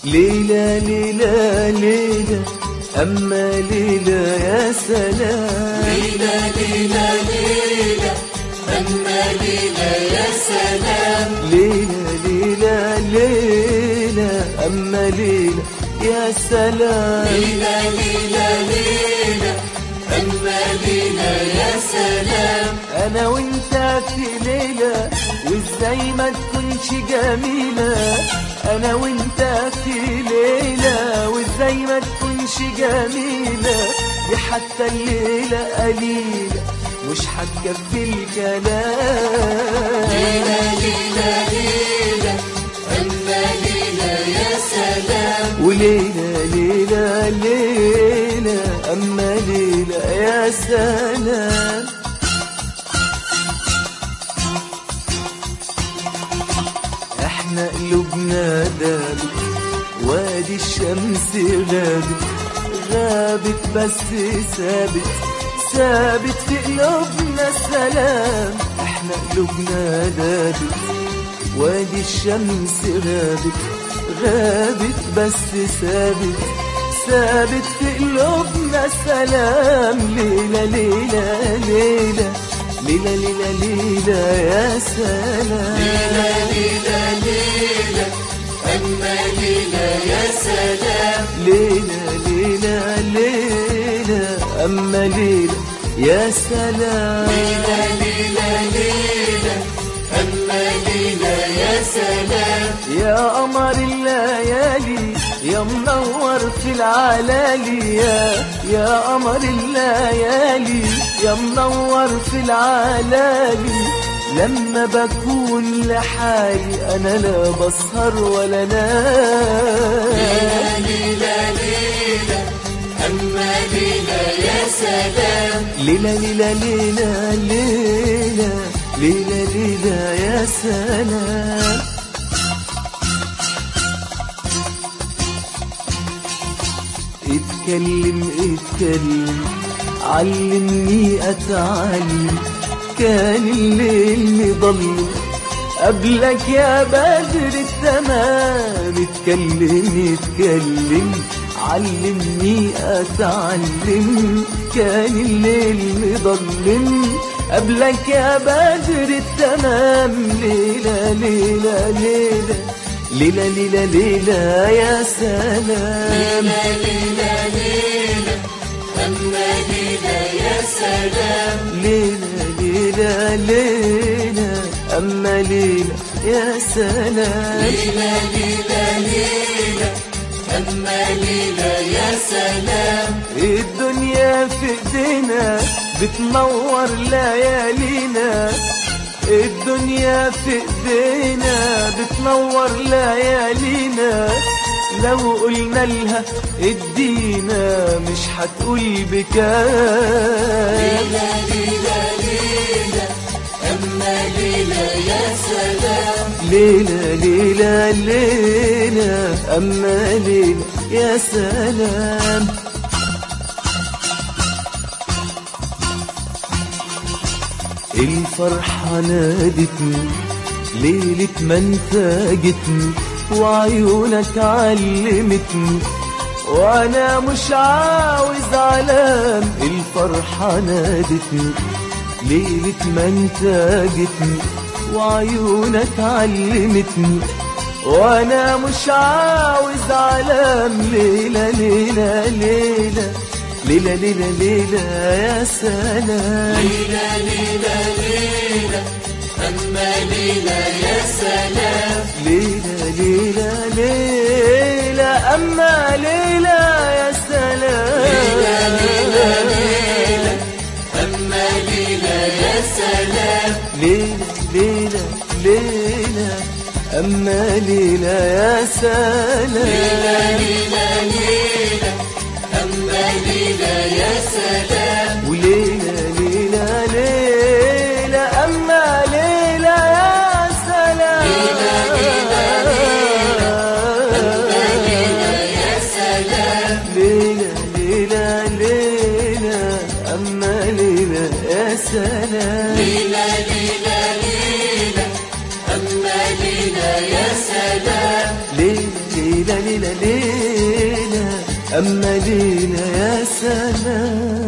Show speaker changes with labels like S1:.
S1: ليلى ليلى ليلى أما ليلى يا سلام
S2: ليلى ليلى ليلى أما ليلى يا سلام
S1: ليلى ليلى ليلى أما ليلى يا سلام
S2: ليلى ليلى ليلى أما ليلى يا سلام
S1: أنا وأنت في ليلة وإزاي ما تكونش جميلة أنا وأنت في ليلة وإزاي ما تكونش جميلة دي حتى الليلة قليلة مش هتكفي الكلام
S2: ليلى ليلى ليلى أما ليلى يا سلام
S1: وليلة ليلة ليلة أما ليلة يا سلام احنا قلوبنا دابت وادي الشمس غابت غابت بس ثابت ثابت في قلوبنا السلام احنا قلوبنا دابت وادي الشمس غابت غابت بس ثابت ثابت في قلوبنا السلام ليلة ليلة ليلة ليلة ليلة ليلة يا سلام
S2: ليلى ليلى ليلى أما ليلى يا سلام
S1: ليلة ليلة ليلة أما ليلة يا سلام
S2: ليلى ليلى ليلى أما ليلى يا سلام
S1: يا قمر الليالي يا منور في العلالي يا يا قمر الليالي يا منور في العلالي لما بكون لحالي انا لا بسهر ولا نام
S2: ليلى ليلى أما ليلى يا سلام
S1: ليلة ليلة ليلة ليلة ليلة ليلة يا سلام اتكلم اتكلم علمني اتعلم كان الليل مضلم قبلك يا بدر التمام اتكلم اتكلم علمني اتعلم كان الليل مضلم قبلك يا بدر التمام ليلة ليلة ليلة ليلة ليلة ليلة يا سلام
S2: ليلى ليلى ليلى أما ليلى يا سلام
S1: ليلة ليلة ليلة أما ليلة يا سلام
S2: ليلى ليلى ليلى أما ليلى يا سلام
S1: الدنيا في ايدينا بتنور ليالينا الدنيا في ايدينا بتنور ليالينا لو قلنا لها ادينا مش هتقول بكام
S2: ليلى ليلى ليلى أما ليلى يا سلام
S1: ليلة ليلة ليلة أما ليلة يا سلام الفرحة نادتني ليلة ما انت جيتني وعيونك علمتني وانا مش عاوز علام الفرحة نادتني ليلة ما انت جيتني وعيونك علمتني وانا مش عاوز علام ليلة ليلة ليلة ليلة ليلة ليلة يا سلام
S2: ليلى ليلى ليلى أما ليلى يا سلام
S1: ليلة ليلة ليلة أما ليلة يا سلام
S2: ليلى ليلى ليلى أما ليلى يا سلام
S1: ليلة ليلة ليلة أما ليلة يا سلام
S2: ليلى ليلى ليلى أما ليلى يا سلام
S1: وليلة ليلة ليلة أما ليلة يا سلام
S2: يا سلام
S1: ليلة ليلة ليلة أما ليلة يا سلام
S2: ليلى ليلى ليلى أما ليلى يا سلام
S1: ليلة ليلة ليلة أما ليلة يا سلام